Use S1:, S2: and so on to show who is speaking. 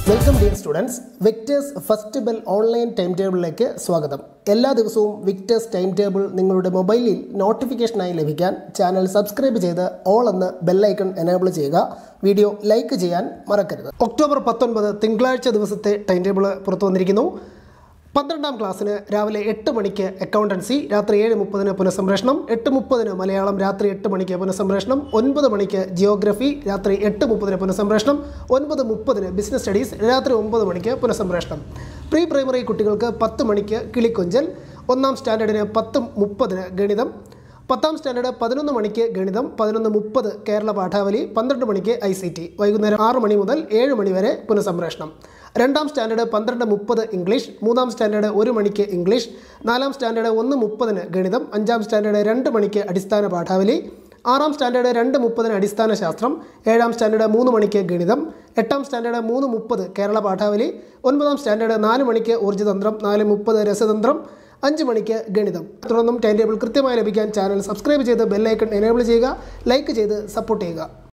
S1: welcome dear students Victers first bell online time ടേബിളിലേക്ക് സ്വാഗതം എല്ലാ ദിവസവും വിക്ടേഴ്സ് ടൈം ടേബിൾ നിങ്ങളുടെ മൊബൈലിൽ നോട്ടിഫിക്കേഷനായി ലഭിക്കാൻ ചാനൽ സബ്സ്ക്രൈബ് ചെയ്ത് ഓൾ എന്ന് ബെല്ലൈക്കൺ എനേബിൾ ചെയ്യുക വീഡിയോ ലൈക്ക് ചെയ്യാൻ മറക്കരുത് ഒക്ടോബർ പത്തൊൻപത് തിങ്കളാഴ്ച ദിവസത്തെ ടൈം ടേബിൾ പുറത്തു വന്നിരിക്കുന്നു പന്ത്രണ്ടാം ക്ലാസ്സിന് രാവിലെ എട്ട് മണിക്ക് അക്കൗണ്ടൻസി രാത്രി ഏഴ് മുപ്പതിന് പുനഃസംപ്രേഷണം എട്ട് മുപ്പതിന് മലയാളം രാത്രി എട്ട് മണിക്ക് പുനഃസംപ്രേഷണം ഒൻപത് മണിക്ക് ജിയോഗ്രഫി രാത്രി എട്ട് മുപ്പതിന് പുനഃസംപ്രേഷണം ഒൻപത് മുപ്പതിന് ബിസിനസ് സ്റ്റഡീസ് രാത്രി ഒമ്പത് മണിക്ക് പുനഃസംപ്രേഷണം പ്രീ പ്രൈമറി കുട്ടികൾക്ക് പത്ത് മണിക്ക് കിളിക്കൊഞ്ചൽ ഒന്നാം സ്റ്റാൻഡേർഡിന് പത്ത് മുപ്പതിന് ഗണിതം പത്താം സ്റ്റാൻഡേർഡ് പതിനൊന്ന് മണിക്ക് ഗണിതം പതിനൊന്ന് മുപ്പത് കേരള പാഠാവലി പന്ത്രണ്ട് മണിക്ക് ഐ സി ടി വൈകുന്നേരം ആറ് മണി മുതൽ ഏഴ് മണി വരെ പുനഃസംപ്രേഷണം രണ്ടാം സ്റ്റാൻഡേർഡ് പന്ത്രണ്ട് മുപ്പത് ഇംഗ്ലീഷ് മൂന്നാം സ്റ്റാൻഡേർഡ് ഒരു മണിക്ക് ഇംഗ്ലീഷ് നാലാം സ്റ്റാൻഡേർഡ് ഒന്ന് മുപ്പതിന് ഗണിതം അഞ്ചാം സ്റ്റാൻഡേർഡ് രണ്ട് മണിക്ക് അടിസ്ഥാന പാഠാവലി ആറാം സ്റ്റാൻഡേർഡ് രണ്ട് മുപ്പതിന് അടിസ്ഥാന ശാസ്ത്രം ഏഴാം സ്റ്റാൻഡേർഡ് മൂന്ന് മണിക്ക് ഗണിതം എട്ടാം സ്റ്റാൻഡേർഡ് മൂന്ന് മുപ്പത് കേരള പാഠാവലി ഒൻപതാം സ്റ്റാൻഡേർഡ് നാല് മണിക്ക് ഊർജ്ജതന്ത്രം നാല് മുപ്പത് രസതന്ത്രം അഞ്ച് മണിക്ക് ഗണിതം തുടർന്നും ടൈം ടേബിൾ കൃത്യമായി ലഭിക്കാൻ ചാനൽ സബ്സ്ക്രൈബ് ചെയ്ത് ബെല്ലൈക്കൺ എനേബിൾ ചെയ്യുക ലൈക്ക് ചെയ്ത് സപ്പോർട്ട് ചെയ്യുക